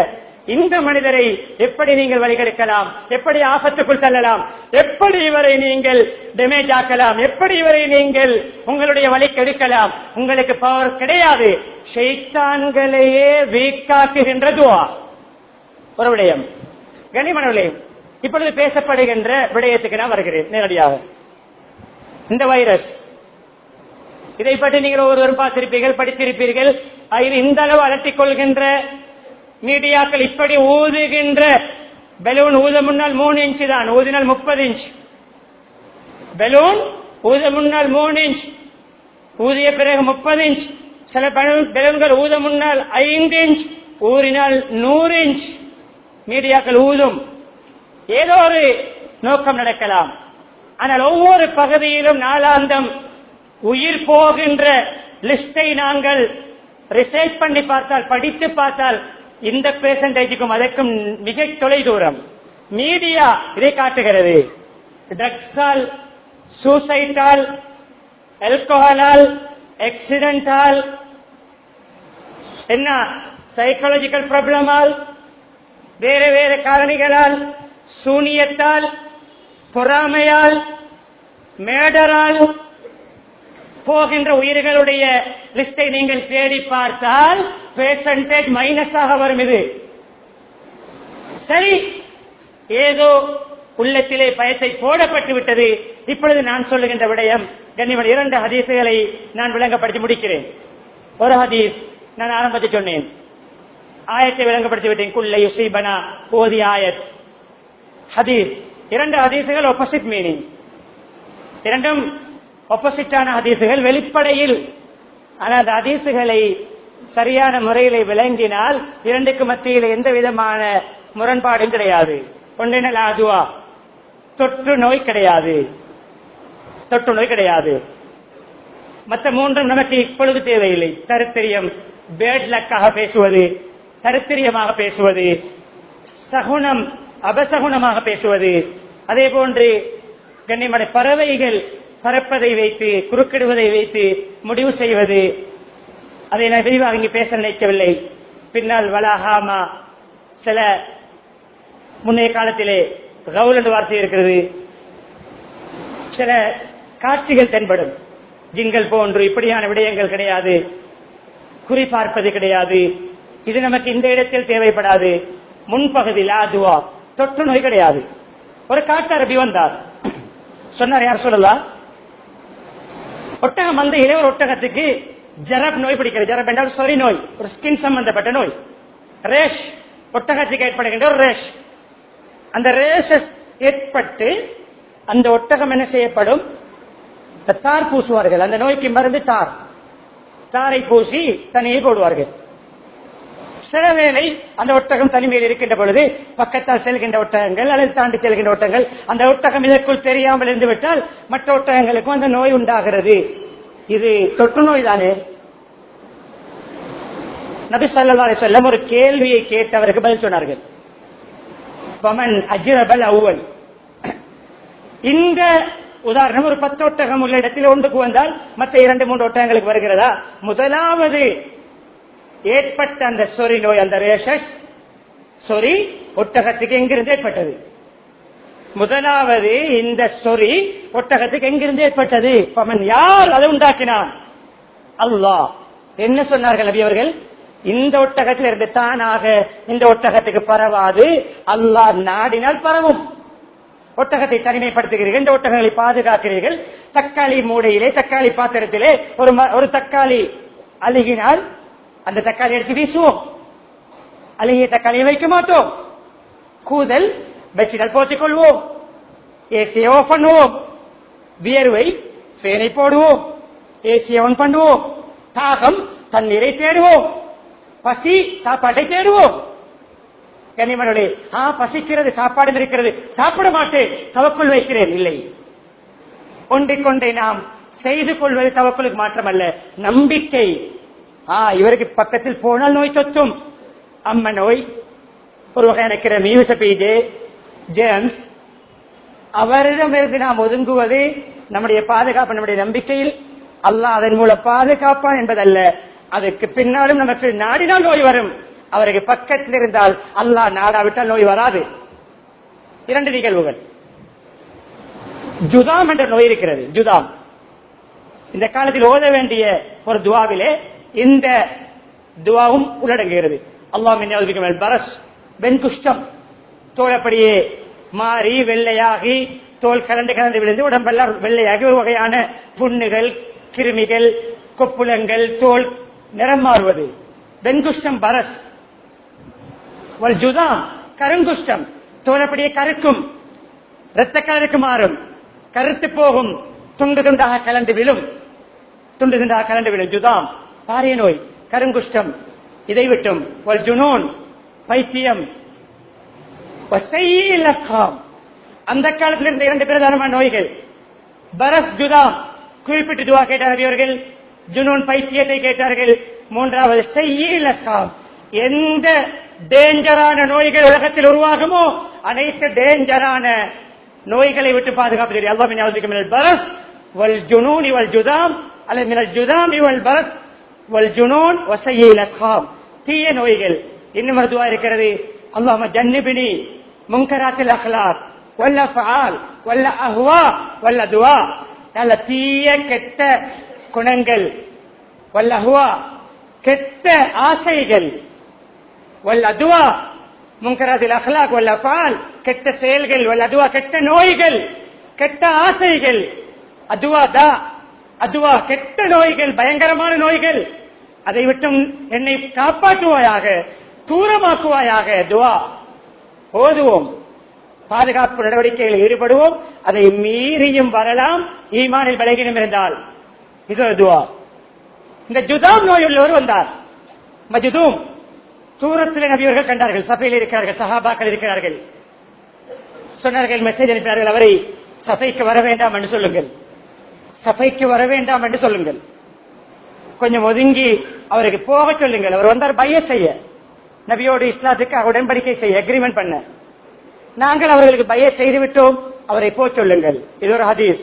இந்த மனிதரை எப்படி நீங்கள் வழிகெடுக்கலாம் எப்படி ஆபத்துக்குள் தள்ளலாம் எப்படி இவரை நீங்கள் டேமேஜ் ஆக்கலாம் எப்படி இவரை நீங்கள் உங்களுடைய வழி கெடுக்கலாம் உங்களுக்கு பவர் கிடையாது ஷைத்தான்களையே வீக்காக்குகின்ற துவா ஒரு விடயம் கனிமன விடயம் இப்பொழுது பேசப்படுகின்ற விடயத்துக்கு நான் வருகிறேன் நேரடியாக இந்த வைரஸ் இதை பற்றி நீங்கள் ஒருவரும் பார்த்திருப்பீர்கள் படித்திருப்பீர்கள் இது இந்த அளவு அலட்டிக் கொள்கின்ற மீடியாக்கள் இப்படி ஊதுகின்ற பலூன் ஊத முன்னால் மூணு இன்ச்சு தான் ஊதினால் முப்பது இன்ச் பலூன் ஊத முன்னால் மூணு இன்ச் ஊதிய பிறகு முப்பது இன்ச் சில பலூன் பலூன்கள் ஊத முன்னால் ஐந்து இன்ச் ஊறினால் நூறு இன்ச் மீடியாக்கள் ஊதும் ஏதோ ஒரு நோக்கம் நடக்கலாம் ஆனால் ஒவ்வொரு பகுதியிலும் நாளாந்தம் உயிர் போகின்ற லிஸ்டை நாங்கள் ரிசர்ச் பண்ணி பார்த்தால் படித்து பார்த்தால் இந்த பெர்சன்டேஜுக்கும் அதற்கும் மிக தொலை தூரம் மீடியா இதை காட்டுகிறது ட்ரக்ஸால் சூசைட்டால் ஆல்கஹாலால் ஆக்சிடென்டால் என்ன சைக்காலஜிக்கல் ப்ராப்ளமால் வேறு வேறு காரணிகளால் சூனியத்தால் பொறாமையால் மேடரால் போகின்ற உயிர்களுடைய லிஸ்டை நீங்கள் தேடி பார்த்தால் பெர்சன்டேஜ் மைனஸாக வரும் இது சரி ஏதோ உள்ளத்திலே பயத்தை போடப்பட்டு விட்டது இப்பொழுது நான் சொல்லுகின்ற விடயம் கண்ணியவன் இரண்டு ஹதீசுகளை நான் விளங்கப்படுத்தி முடிக்கிறேன் ஒரு ஹதீஸ் நான் ஆரம்பத்தில் சொன்னேன் ஆயத்தை விளங்கப்படுத்தி விட்டேன் குல்லை யுசீபனா ஓதி ஆயத் ஹதீஸ் இரண்டு ஹதீசுகள் ஆப்போசிட் மீனிங் இரண்டும் ஆப்போசிட்டான ஹதீசுகள் வெளிப்படையில் ஆனால் அந்த ஹதீசுகளை சரியான முறையில விளங்கினால் இரண்டுக்கு மத்தியில் எந்த விதமான முரண்பாடும் கிடையாது ஒன்றினல் அதுவா தொற்று நோய் கிடையாது தொற்று நோய் கிடையாது மற்ற மூன்றும் நமக்கு இப்பொழுது தேவையில்லை தருத்திரியம் பேட் லக்காக பேசுவது தருத்திரியமாக பேசுவது சகுனம் அபசகுனமாக பேசுவது அதே போன்று கண்ணியமான பறவைகள் பறப்பதை வைத்து குறுக்கிடுவதை வைத்து முடிவு செய்வது அதை நான் விரிவாக இங்கு பேச நினைக்கவில்லை பின்னால் வலாஹாமா சில முன்னைய காலத்திலே கவுல் என்ற வார்த்தை இருக்கிறது சில காட்சிகள் தென்படும் ஜின்கள் போன்று இப்படியான விடயங்கள் கிடையாது குறி பார்ப்பது கிடையாது இது நமக்கு இந்த இடத்தில் தேவைப்படாது முன்பகுதியில் அதுவா தொற்று நோய் கிடையாது ஒரு காட்டரபி வந்தார் சொன்னார் யார் சொல்லலாம் ஒட்டகம் மந்தையிலே ஒரு ஒட்டகத்துக்கு ஜரப் நோய் பிடிக்கிறது ஜரப் என்றால் சொறி நோய் ஒரு ஸ்கின் சம்பந்தப்பட்ட நோய் ரேஷ் ஒட்டகத்துக்கு ஏற்படுகின்ற ஒரு ரேஷ் அந்த ரேஷஸ் ஏற்பட்டு அந்த ஒட்டகம் என்ன செய்யப்படும் தார் பூசுவார்கள் அந்த நோய்க்கு மருந்து தார் தாரை பூசி தனியை போடுவார்கள் சில வேளை அந்த ஒட்டகம் தனிமையில் இருக்கின்ற பொழுது பக்கத்தால் செல்கின்ற ஒட்டகங்கள் அல்லது தாண்டி செல்கின்ற ஒட்டகங்கள் அந்த ஒட்டகம் இதற்குள் தெரியாமல் இருந்து விட்டால் மற்ற ஒட்டகங்களுக்கும் அந்த நோய் உண்டாகிறது இது தொற்று நோய் தானே நபி சொல்லா செல்லம் ஒரு கேள்வியை கேட்டவருக்கு பதில் சொன்னார்கள் பமன் அஜிரபல் அவ்வல் இந்த உதாரணம் ஒரு பத்து ஒட்டகம் உள்ள இடத்தில் ஒன்றுக்கு வந்தால் மற்ற இரண்டு மூன்று ஒட்டகங்களுக்கு வருகிறதா முதலாவது ஏற்பட்ட அந்த சொறி நோய் அந்த ரேஷஸ் சொறி ஒட்டகத்துக்கு எங்கிருந்து ஏற்பட்டது முதலாவது இந்த சொறி ஒட்டகத்துக்கு எங்கிருந்து ஏற்பட்டது பமன் யார் அதை உண்டாக்கினான் அல்லாஹ் என்ன சொன்னார்கள் நபி அவர்கள் இந்த ஒட்டகத்தில் இருந்து தானாக இந்த ஒட்டகத்துக்கு பரவாது அல்லாஹ் நாடினால் பரவும் ஒட்டகத்தை தனிமைப்படுத்துகிறீர்கள் இந்த ஒட்டகங்களை பாதுகாக்கிறீர்கள் தக்காளி மூடையிலே தக்காளி பாத்திரத்திலே ஒரு ம- ஒரு தக்காளி அழுகினால் அந்த தக்காளி எடுத்து வீசுவோம் அழுகிய தக்காளியை வைக்க மாட்டோம் கூதல் பெட்ஷீட்டல் போத்திக் கொள்வோம் ஏசியை ஆஃப் பண்ணுவோம் வியர்வை ஃபேனை போடுவோம் ஏசியை ஆன் பண்ணுவோம் தாகம் தண்ணீரை தேடுவோம் பசி சாப்பாட்டை தேடுவோம் கனிமனே ஆ பசிக்கிறது சாப்பாடு இருக்கிறது சாப்பிட மாட்டேன் தவக்குள் வைக்கிறேன் இல்லை ஒன்றிக் கொண்டே நாம் செய்து கொள்வது தவக்குளுக்கு மாற்றமல்ல நம்பிக்கை ஆ இவருக்கு பக்கத்தில் போனால் நோய் சொத்தும் அம்ம நோய் ஒரு வகையான கிருமி விசப்பீஜே ஜேம்ஸ் அவரிடமிருந்து நாம் ஒதுங்குவது நம்முடைய பாதுகாப்பு நம்முடைய நம்பிக்கையில் அல்லாஹ் அதன் மூலம் பாதுகாப்பான் என்பதல்ல அதற்கு பின்னாலும் நமக்கு நாடினால் நோய் வரும் அவருக்கு பக்கத்தில் இருந்தால் அல்லாஹ் நாடாவிட்டால் நோய் வராது இரண்டு நிகழ்வுகள் ஜுதாம் என்ற நோய் இருக்கிறது ஜுதாம் இந்த காலத்தில் ஓத வேண்டிய ஒரு துவாவிலே இந்த துவாவும் உள்ளடங்குகிறது அல்லாஹ் பரஸ் வெண்குஷ்டம் தோழப்படியே மாறி வெள்ளையாகி தோல் கலந்து கலந்து விழுந்து உடம்பெல்லாம் வெள்ளையாகி ஒரு வகையான புண்ணுகள் கிருமிகள் கொப்புளங்கள் தோல் நிறம் மாறுவது வெண்குஷ்டம் பரஸ் வல் ஜுதாம் கருங்குஷ்டம் தோழப்படியே கருக்கும் இரத்த கலருக்கு மாறும் கருத்து போகும் துண்டு துண்டாக கலந்து விழும் துண்டு துண்டாக கலந்து விழும் ஜுதாம் பாரிய நோய் கருங்குஷ்டம் இதை விட்டும் ஒரு ஜுனூன் பைத்தியம் வசையிலக்காம். அந்த காலத்தில் இருந்த இரண்டு பிரதானமான நோய்கள் பரஸ் ஜுதாம் குறிப்பிட்டு துவா கேட்டார்கள் இவர்கள் ஜுனூன் பைத்தியத்தை கேட்டார்கள் மூன்றாவது செய்யலக்காம் எந்த டேஞ்சரான நோய்கள் உலகத்தில் உருவாகுமோ அனைத்து டேஞ்சரான நோய்களை விட்டு பாதுகாப்பு தெரியும் அல்லாஹ் மின் அவுதுக்கு மினல் பரஸ் வல் ஜுனூன் வல் ஜுதாம் அல்லது மினல் ஜுதாம் வல் பரஸ் வல் ஜுனூன் வசையிலக்காம் தீய நோய்கள் இன்னும் மருத்துவா இருக்கிறது அல்லாஹ் ஜன்னிபினி முங்கராத்தில் அஹ்லாக் வல்ல ஃபஆல் வல்ல அஹ்வா வல்ல துவா நல்ல தீய கெட்ட குணங்கள் வல்ல அஹ்வா கெட்ட ஆசைகள் வல்ல துவா முங்கராத்தில் அஹ்லாக் வல்ல ஃபஆல் கெட்ட செயல்கள் வல்ல அதுவா கெட்ட நோய்கள் கெட்ட ஆசைகள் அதுவா தா அதுவா கெட்ட நோய்கள் பயங்கரமான நோய்கள் அதை விட்டும் என்னை காப்பாற்றுவாயாக தூரமாக்குவாயாக துவா ஓதுவோம் பாதுகாப்பு நடவடிக்கைகளில் ஈடுபடுவோம் அதை மீறியும் வரலாம் ஈமானில் பலகீனம் இருந்தால் இது ஒரு துவா இந்த ஜுதாம் நோய் உள்ளவர் வந்தார் மஜுதூம் தூரத்தில் நபியவர்கள் கண்டார்கள் சபையில் இருக்கிறார்கள் சஹாபாக்கள் இருக்கிறார்கள் சொன்னார்கள் மெசேஜ் அனுப்பினார்கள் அவரை சபைக்கு வர வேண்டாம் என்று சொல்லுங்கள் சபைக்கு வர வேண்டாம் என்று சொல்லுங்கள் கொஞ்சம் ஒதுங்கி அவருக்கு போக சொல்லுங்கள் அவர் வந்தார் பைய செய்ய நபியோடு இஸ்லாத்துக்கு உடன்படிக்கை செய்ய அக்ரிமெண்ட் பண்ண நாங்கள் அவர்களுக்கு பைய செய்து விட்டோம் அவரை போக சொல்லுங்கள் இது ஒரு ஹதீஸ்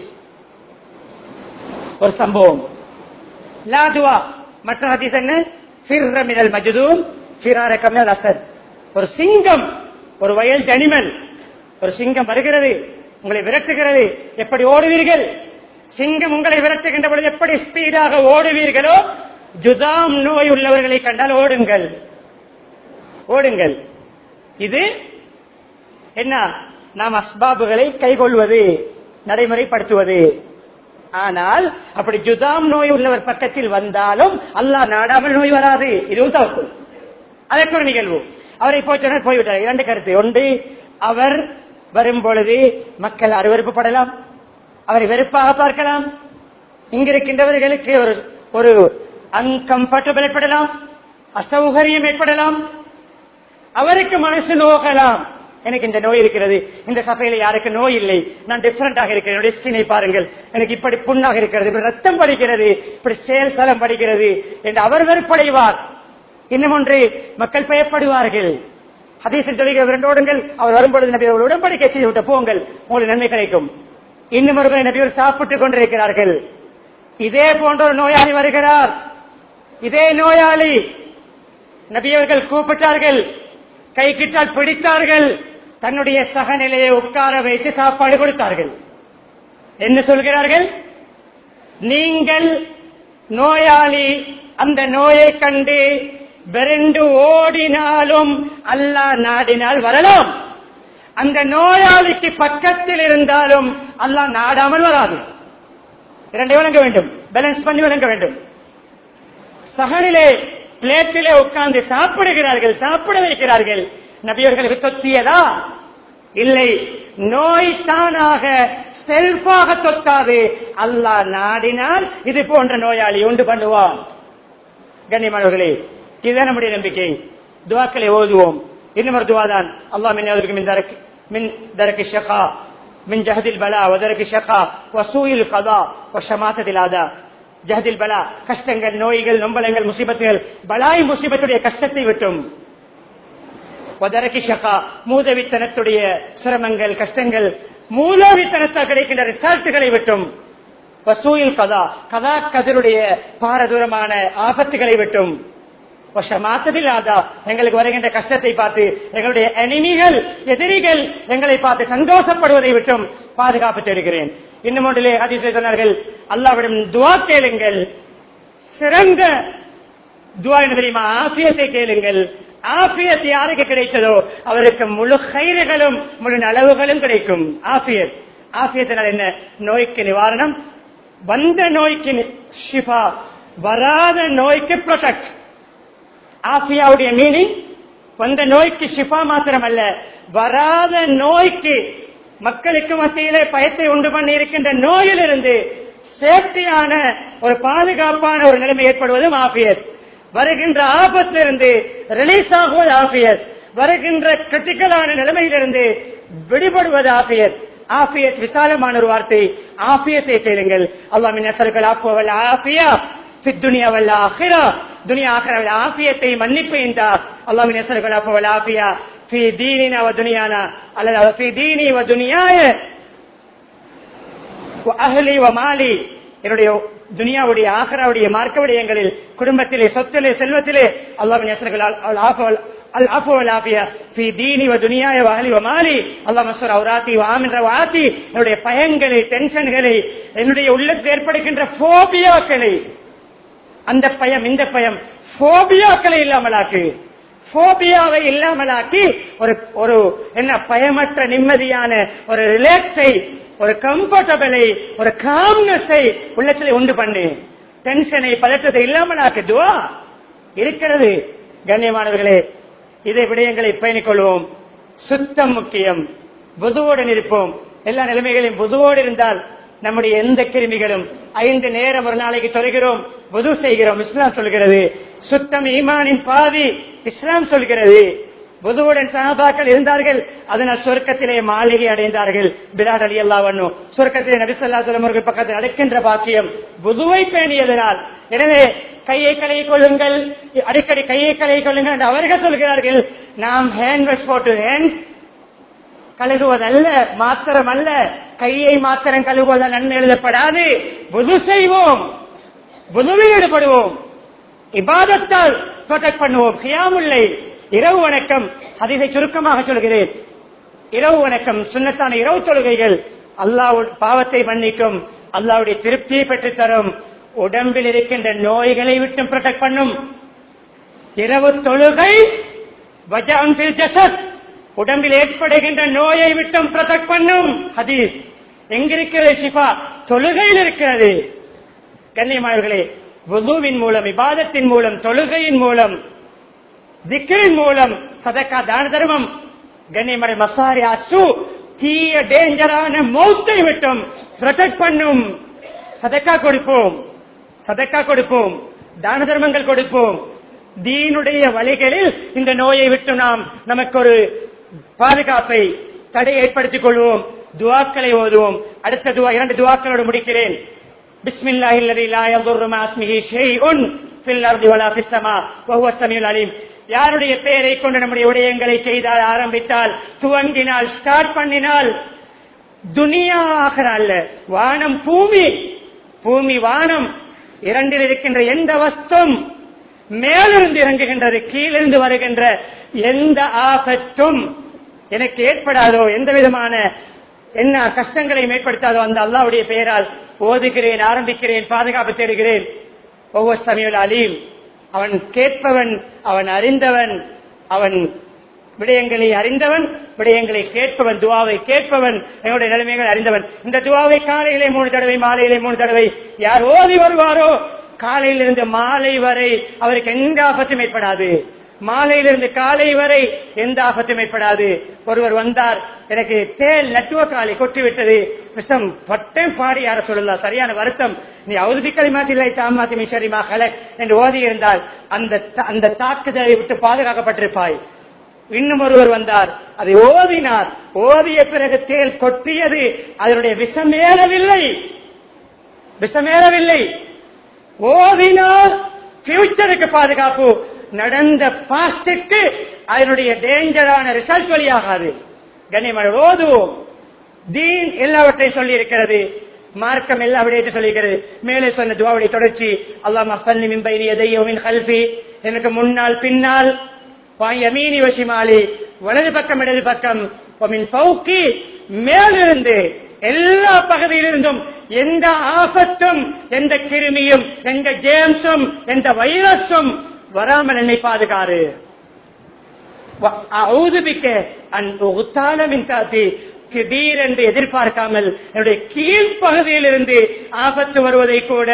ஒரு சம்பவம் லாதுவா மற்ற ஹதீஸ் என்ன ஃபிர்ர மினல் மஜ்தூம் ஃபிரார கமினல் அசத் ஒரு சிங்கம் ஒரு வயல் அனிமல் ஒரு சிங்கம் வருகிறது உங்களை விரட்டுகிறது எப்படி ஓடுவீர்கள் சிங்கம் உங்களை விரட்டுகின்ற பொழுது எப்படி ஸ்பீடாக ஓடுவீர்களோ ஜுதாம் நோய் உள்ளவர்களை கண்டால் ஓடுங்கள் ஓடுங்கள் இது என்ன நாம் அஸ்பாபுகளை கைகொள்வது நடைமுறைப்படுத்துவது ஆனால் அப்படி ஜுதாம் நோய் உள்ளவர் பக்கத்தில் வந்தாலும் அல்லாஹ் நாடாமல் நோய் வராது இதுவும் தவறு அதற்கு ஒரு நிகழ்வு அவரை போய் போய்விட்டார் இரண்டு கருத்து ஒன்று அவர் வரும் பொழுது மக்கள் அருவறுப்புப்படலாம் அவரை வெறுப்பாக பார்க்கலாம் இங்கிருக்கின்றவர்களுக்கு ஒரு ஒரு அன்கம்ஃபர்டபிள் ஏற்படலாம் அசௌகரியம் ஏற்படலாம் அவருக்கு மனசு நோகலாம் எனக்கு இந்த நோய் இருக்கிறது இந்த சபையில யாருக்கு நோய் இல்லை நான் டிஃபரெண்டாக இருக்கிறேன் என்னுடைய ஸ்கினை பாருங்கள் எனக்கு இப்படி புண்ணாக இருக்கிறது இப்படி ரத்தம் படிக்கிறது இப்படி செயல் சலம் படிக்கிறது என்று அவர் வெறுப்படைவார் இன்னும் ஒன்று மக்கள் பயப்படுவார்கள் ஹதீசில் தொழில்கள் இரண்டோடுங்கள் அவர் வரும்பொழுது நபி அவர்கள் உடன்படிக்கை செய்து விட்ட போங்கள் உங்களுக்கு நன்மை கிடைக்கும் இன்னும் ஒருவர் நபியர் சாப்பிட்டுக் கொண்டிருக்கிறார்கள் இதே போன்ற ஒரு நோயாளி வருகிறார் இதே நோயாளி நபியவர்கள் கூப்பிட்டார்கள் கை கிட்டால் பிடித்தார்கள் தன்னுடைய சகநிலையை உட்கார வைத்து சாப்பாடு கொடுத்தார்கள் என்ன சொல்கிறார்கள் நீங்கள் நோயாளி அந்த நோயை கண்டு விரண்டு ஓடினாலும் அல்லாஹ் நாடினால் வரலாம் அந்த நோயாளிக்கு பக்கத்தில் இருந்தாலும் அல்லாஹ் நாடாமல் வராது இரண்டை வழங்க வேண்டும் பேலன்ஸ் பண்ணி வழங்க வேண்டும் சகனிலே பிளேட்டிலே உட்கார்ந்து சாப்பிடுகிறார்கள் சாப்பிட வைக்கிறார்கள் நபியர்களுக்கு தொத்தியதா இல்லை நோய் தானாக செல்ஃபாக தொத்தாது அல்லாஹ் நாடினால் இது போன்ற நோயாளி உண்டு பண்ணுவான் கண்ணியமானவர்களே இதுதான் நம்முடைய நம்பிக்கை துவாக்களை ஓதுவோம் இன்னும் ஒரு துவாதான் அல்லாஹ் மின் யதுருக்கு மின் தரக் மின் தரக்கு ஷகா மின் ஜஹதில் பலா வதரக்கு ஷகா வசூயில் கதா வஷமாசத்தில் ஆதா ஜஹதில் பலா கஷ்டங்கள் நோய்கள் நொம்பலங்கள் முசிபத்துகள் பலாய் முசிபத்துடைய கஷ்டத்தை விட்டும் வதரக்கு ஷகா மூதவித்தனத்துடைய சிரமங்கள் கஷ்டங்கள் மூலவித்தனத்தால் கிடைக்கின்ற ரிசல்ட்டுகளை விட்டும் வசூயில் கதா கதா கதிருடைய பாரதூரமான ஆபத்துகளை விட்டும் மாத்ததில்லாதா எங்களுக்கு வருகின்ற கஷ்டத்தை பார்த்து எங்களுடைய எனிமிகள் எதிரிகள் எங்களை பார்த்து சந்தோஷப்படுவதை விட்டும் பாதுகாப்பு தேடுகிறேன் இன்னும் ஒன்றிலே ஹதீஸிலே சொன்னார்கள் அல்லாவிடம் துவா கேளுங்கள் சிறந்த துவா என்ன தெரியுமா ஆசியத்தை கேளுங்கள் ஆபியத் யாருக்கு கிடைத்ததோ அவருக்கு முழு கயிறுகளும் முழு நலவுகளும் கிடைக்கும் ஆபியத் ஆபியத்தினால் என்ன நோய்க்கு நிவாரணம் வந்த நோய்க்கு நி- ஷிஃபா வராத நோய்க்கு ப்ரொடெக்ட் ஆசியாவுடைய மீனிங் வந்த நோய்க்கு ஷிஃபா மாத்திரமல்ல வராத நோய்க்கு மக்களுக்கு மத்தியிலே பயத்தை உண்டு பண்ணி இருக்கின்ற நோயிலிருந்து சேஃப்டியான ஒரு பாதுகாப்பான ஒரு நிலைமை ஏற்படுவதும் ஆபியத் வருகின்ற ஆபத்திலிருந்து ரிலீஸ் ஆகுவது ஆபியத் வருகின்ற கிரிட்டிக்கலான நிலைமையிலிருந்து விடுபடுவது ஆபியத் ஆபியத் விசாலமான ஒரு வார்த்தை ஆபியத்தை கேளுங்கள் அல்லாமின் நசர்கள் ஆப்புவல் ஆபியா في الدنيا والآخرة دنيا آخرة والعافية மன்னிப்பு என்றார் الله من يسألك العفو والعافية في ديننا ودنيانا على في ديني ودنياي وأهلي ومالي என்னுடைய துனியாவுடைய ஆகராவுடைய மார்க்க விடயங்களில் குடும்பத்திலே சொத்திலே செல்வத்திலே அல்லாஹ் என்னுடைய பயங்களை டென்ஷன்களை என்னுடைய உள்ளத்தில் ஏற்படுகின்ற போபியாக்களை அந்த பயம் இந்த பயம் போபியாக்களை இல்லாமலாக்கு போபியாவை இல்லாமலாக்கி ஒரு ஒரு என்ன பயமற்ற நிம்மதியான ஒரு ரிலாக்ஸை ஒரு கம்ஃபர்டபிளை ஒரு காம்னஸை உள்ளத்தில் உண்டு பண்ணு டென்ஷனை பதற்றத்தை இல்லாமலாக்கு துவா இருக்கிறது கண்ணியமானவர்களே இதை விடயங்களை பயணிக் கொள்வோம் சுத்தம் முக்கியம் புதுவோடு இருப்போம் எல்லா நிலைமைகளையும் புதுவோடு இருந்தால் நம்முடைய எந்த கிருமிகளும் ஐந்து நேரம் ஒரு நாளைக்கு தொலைகிறோம் புது செய்கிறோம் இஸ்லாம் சொல்கிறது சுத்தம் ஈமானின் பாதி இஸ்லாம் சொல்கிறது புதுவுடன் சகாபாக்கள் இருந்தார்கள் அதனால் சொர்க்கத்திலே மாளிகை அடைந்தார்கள் பிராட் அலி அல்லாவண்ணு சொர்க்கத்திலே நபிசல்லா அவர்கள் பக்கத்தில் அடைக்கின்ற பாக்கியம் புதுவை பேணியதனால் எனவே கையை கழுவி கொள்ளுங்கள் அடிக்கடி கையை கழுவி கொள்ளுங்கள் என்று அவர்கள் சொல்கிறார்கள் நாம் ஹேண்ட் வாஷ் போட்டு ஹேண்ட் கழுகுவதல்ல மாத்திரம் அல்ல கையை மாத்திரம் கழுகுவதால் நன்மை எழுதப்படாது புது செய்வோம் புதுவில் ஈடுபடுவோம் இபாதத்தால் ப்ரொடெக்ட் பண்ணுவோம் கியாமுல்லை இரவு வணக்கம் அதிதை சுருக்கமாக சொல்கிறேன் இரவு வணக்கம் சுண்ணத்தான இரவு தொழுகைகள் அல்லாஹ் பாவத்தை மன்னிக்கும் அல்லாவுடைய திருப்தியை பெற்றுத் தரும் உடம்பில் இருக்கின்ற நோய்களை விட்டு ப்ரொடெக்ட் பண்ணும் இரவு தொழுகை வஜாம் ஃபில் ஜஸத் உடம்பில் ஏற்படுகின்ற நோயை விட்டும் ப்ரொடெக்ட் பண்ணும் ஹதீஸ் எங்கிருக்கிறது ஷிஃபா தொழுகையில் இருக்கிறது கண்ணியமானவர்களே வுதுவின் மூலம் இபாதத்தின் மூலம் தொழுகையின் மூலம் திக்கிரின் மூலம் சதக்கா தான தர்மம் கண்ணியமடை மசாரி அசு தீய டேஞ்சரான மௌத்தை விட்டும் ப்ரொடெக்ட் பண்ணும் சதக்கா கொடுப்போம் சதக்கா கொடுப்போம் தான தர்மங்கள் கொடுப்போம் தீனுடைய வழிகளில் இந்த நோயை விட்டு நாம் நமக்கு ஒரு பாதுகாப்பை தடை ஏற்படுத்திக் கொள்வோம் துவாக்களை ஓதுவோம் அடுத்த துவா இரண்டு துவாக்களோடு முடிக்கிறேன் بسم الله الذي لا يضر مع اسمه شيء في الارض ولا في السماء وهو السميع العليم யாருடைய பெயரை கொண்டு நம்முடைய விடயங்களை செய்தால் ஆரம்பித்தால் துவங்கினால் ஸ்டார்ட் பண்ணினால் துனியாக அல்ல வானம் பூமி பூமி வானம் இரண்டில் இருக்கின்ற எந்த வஸ்தும் மேலிருந்து இறங்குகின்றது கீழிருந்து வருகின்ற எந்த ஆபத்தும் எனக்கு ஏற்படாதோ எந்த விதமான என்ன கஷ்டங்களையும் ஏற்படுத்தாதோ அந்த அல்லாவுடைய பெயரால் ஓதுகிறேன் ஆரம்பிக்கிறேன் பாதுகாப்பு தேடுகிறேன் ஒவ்வொரு சமயம் அலீம் அவன் கேட்பவன் அவன் அறிந்தவன் அவன் விடயங்களை அறிந்தவன் விடயங்களை கேட்பவன் துவாவை கேட்பவன் என்னுடைய நிலைமைகள் அறிந்தவன் இந்த துவாவை காலையிலே மூணு தடவை மாலையிலே மூணு தடவை யார் ஓதி வருவாரோ காலையிலிருந்து மாலை வரை அவருக்கு எந்த ஆபத்தும் ஏற்படாது மாலையிலிருந்து காலை வரை எந்த ஆபத்தும் ஏற்படாது ஒருவர் வந்தார் எனக்கு தேல் நட்டுவ காலை கொட்டி விட்டது விஷம் பட்டம் பாடி யார சொல்லலாம் சரியான வருத்தம் நீ அவதிக்கலை மாத்திலை தாமாத்தி மிஷரிமா கலக் என்று ஓதி இருந்தால் அந்த அந்த தாக்குதலை விட்டு பாதுகாக்கப்பட்டிருப்பாய் இன்னும் ஒருவர் வந்தார் அதை ஓதினார் ஓதிய பிறகு தேல் கொட்டியது அதனுடைய விஷமேறவில்லை விஷமேறவில்லை ஓதினால் பியூச்சருக்கு பாதுகாப்பு நடந்த பாஸ்டுக்கு அதனுடைய டேஞ்சரான ரிசல்ட் வெளியாகாது கண்ணியமான ஓதுவோம் தீன் எல்லாவற்றையும் சொல்லி இருக்கிறது மார்க்கம் எல்லா விடயத்தை சொல்லிக்கிறது மேலே சொன்ன துவாவுடைய தொடர்ச்சி அல்லாஹ் மஃபல்லி மின் பைனி யதைய மின் கல்ஃபி எனக்கு முன்னால் பின்னால் யமீனி வசிமாலி வலது பக்கம் இடது பக்கம் மின் பௌக்கி மேலிருந்து எல்லா பகுதியிலிருந்தும் எந்த ஆபத்தும் எந்த கிருமியும் எந்த ஜேம்ஸும் எந்த வைரஸும் வராமல் என்னை பாதுகாரு அவுதுபிக்க அந்த உத்தாலமின் காத்தி திடீரென்று எதிர்பார்க்காமல் என்னுடைய கீழ்ப்பகுதியில் இருந்து ஆபத்து வருவதை கூட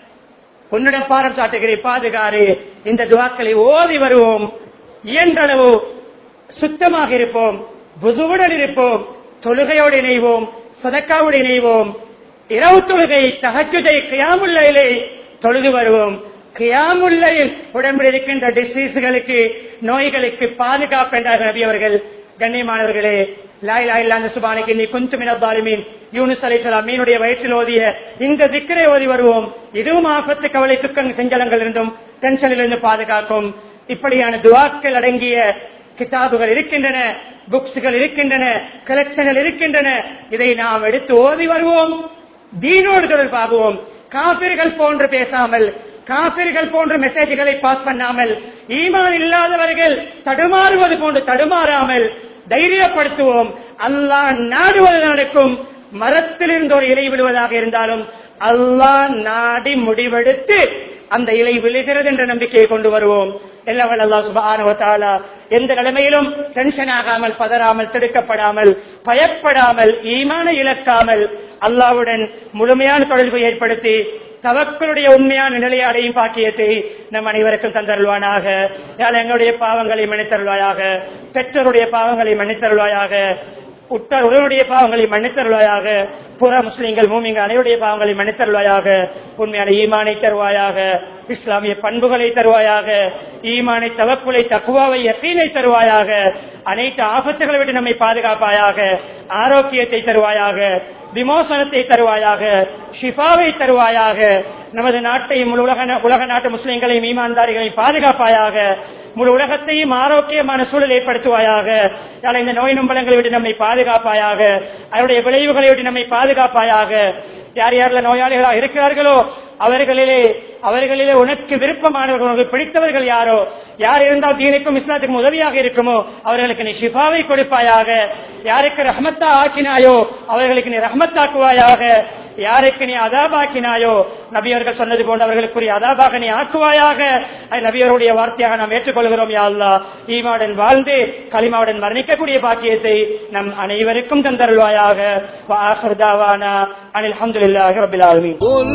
உன்னிடம் பாரம் சாட்டுகிறேன் பாதுகாரு இந்த துவாக்களை ஓதி வருவோம் இயன்றளவு சுத்தமாக இருப்போம் புதுவுடன் இருப்போம் தொழுகையோடு இணைவோம் சதக்காவோடு இணைவோம் இரவு தொழுகை தகச்சுதை கியாமுல்லையிலே தொழுது வருவோம் கியாமுல்லையில் உடம்பில் இருக்கின்ற டிசீஸ்களுக்கு நோய்களுக்கு பாதுகாப்பு என்றார் நபி அவர்கள் கண்ணியமானவர்களே லாய் லாய் இல்லாத சுபானிக்கு நீ குந்து மினத்தாலுமீன் யூனுஸ் அலைசலாம் மீனுடைய வயிற்றில் ஓதிய இந்த திக்கரை ஓதி வருவோம் இதுவும் ஆபத்து கவலை துக்கம் செஞ்சலங்கள் இருந்தும் டென்ஷனில் இருந்து பாதுகாக்கும் இப்படியான துவாக்கள் அடங்கிய கிதாபுகள் இருக்கின்றன புக்ஸ்கள் இருக்கின்றன கலெக்ஷன்கள் இருக்கின்றன இதை நாம் எடுத்து ஓதி வருவோம் தீனோடு தொடர்பாகுவோம் காபிர்கள் போன்று பேசாமல் காபிர்கள் போன்ற மெசேஜ்களை பாஸ் பண்ணாமல் ஈமான் இல்லாதவர்கள் தடுமாறுவது போன்று தடுமாறாமல் தைரியப்படுத்துவோம் அல்லாஹ் நாடுவது நடக்கும் மரத்திலிருந்து ஒரு இலை விடுவதாக இருந்தாலும் அல்லாஹ் நாடி முடிவெடுத்து அந்த இலை விழுகிறது என்ற நம்பிக்கையை கொண்டு வருவோம் எல்லாம் அல்லா சுபானுவத்தாலா எந்த நிலைமையிலும் டென்ஷன் ஆகாமல் பதறாமல் திடுக்கப்படாமல் பயப்படாமல் ஈமான இழக்காமல் அல்லாவுடன் முழுமையான தொடர்பு ஏற்படுத்தி தவக்களுடைய உண்மையான நிலையை அடையும் பாக்கியத்தை நம் அனைவருக்கும் தந்தருள்வானாக எங்களுடைய பாவங்களை மன்னித்தருள்வாயாக பெற்றோருடைய பாவங்களை மன்னித்தருள்வாயாக உற்றார் உறவுடைய பாவங்களை மன்னித்தருள்வாயாக புற முஸ்லிம்கள் மூமிங்க அனைவருடைய பாவங்களை மன்னித்தருள்வாயாக உண்மையான ஈமானை தருவாயாக இஸ்லாமிய பண்புகளை தருவாயாக ஈமானை தவக்குலை தக்குவாவை யசீனை தருவாயாக அனைத்து ஆபத்துகளை விட்டு நம்மை பாதுகாப்பாயாக ஆரோக்கியத்தை தருவாயாக விமோசனத்தை தருவாயாக ஷிஃபாவை தருவாயாக நமது நாட்டையும் முழு உலக உலக நாட்டு முஸ்லிம்களையும் ஈமான்தாரிகளையும் பாதுகாப்பாயாக முழு உலகத்தையும் ஆரோக்கியமான சூழல் ஏற்படுத்துவாயாக யாழ் இந்த நோய் நம்பலங்களை விட்டு நம்மை பாதுகாப்பாயாக அதனுடைய விளைவுகளை விட்டு நம்மை பாதுகாப்பாயாக யார் யாரில் நோயாளிகளாக இருக்கிறார்களோ அவர்களிலே அவர்களிலே உனக்கு விருப்பமானவர்கள் உனக்கு பிடித்தவர்கள் யாரோ யார் இருந்தால் தீனுக்கும் இஸ்லாத்துக்கும் உதவியாக இருக்குமோ அவர்களுக்கு நீ ஷிஃபாவை கொடுப்பாயாக யாருக்கு ரஹமத்தா ஆக்கினாயோ அவர்களுக்கு நீ ரஹமத்தாக்குவாயாக யாருக்கு நீ அதாபாக்கினாயோ நபியர்கள் சொன்னது போன்று அவர்களுக்குரிய அதாபாக நீ ஆக்குவாயாக அது நபியருடைய வார்த்தையாக நாம் ஏற்றுக்கொள்கிறோம் யா அல்லா ஈமாவுடன் வாழ்ந்து களிமாவுடன் மரணிக்கக்கூடிய பாக்கியத்தை நம் அனைவருக்கும் தந்தருள்வாயாக வாஹர்தாவானா அனில் அஹமதுல்லாஹி ரபில் ஆலமீன் قل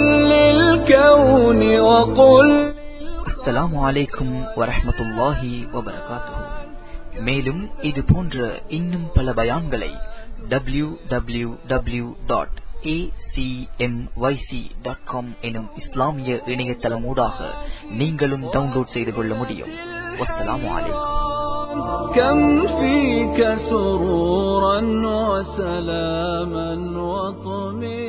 للكون وقل அஸ்ஸலாமு அலைக்கும் வரஹ்மத்துல்லாஹி வபரகாத்துஹு மேலும் இது போன்ற இன்னும் பல பயான்களை W W W dot dot com எனும் இஸ்லாமிய இணையதளமூடாக நீங்களும் டவுன்லோட் செய்து கொள்ள முடியும் வஸ்ஸலாமு அலைக்கும் كم فيك سرورا وسلاما وطمئنا